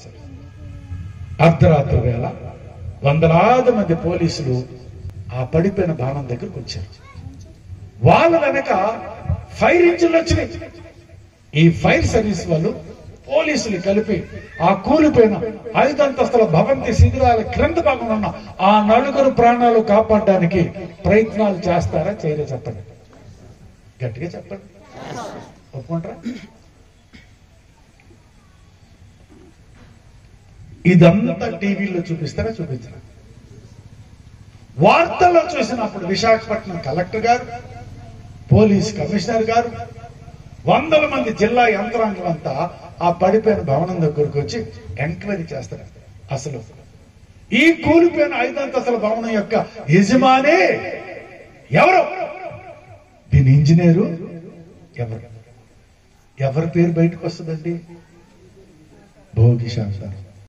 చేశారు అర్ధరాత్రి వేళ వందలాది మంది పోలీసులు ఆ పడిపోయిన భవనం దగ్గరకు వచ్చారు వాళ్ళ వెనక ఫైర్ ఇంజిన్లు వచ్చినాయి ఈ ఫైర్ సర్వీస్ వాళ్ళు పోలీసులు కలిపి ఆ కూలిపోయిన ఐదంతస్తుల భవంతి శిథిలాల క్రింద భాగంలో ఉన్న ఆ నలుగురు ప్రాణాలు కాపాడడానికి ప్రయత్నాలు చేస్తారా చేయరా చెప్పండి గట్టిగా చెప్పండి ఒప్పుకుంటారా ఇదంతా టీవీలో చూపిస్తారా చూపించరా వార్తల్లో చూసినప్పుడు విశాఖపట్నం కలెక్టర్ గారు పోలీస్ కమిషనర్ గారు వందల మంది జిల్లా యంత్రాంగం అంతా ఆ పడిపోయిన భవనం దగ్గరకు వచ్చి ఎంక్వైరీ చేస్తారు అసలు ఈ కూలిపోయిన ఐదంతస్తుల భవనం యొక్క యజమానే ఎవరు దీని ఇంజనీరు ఎవరు ఎవరి పేరు బయటకు వస్తుందండి భోగి శాంతారాం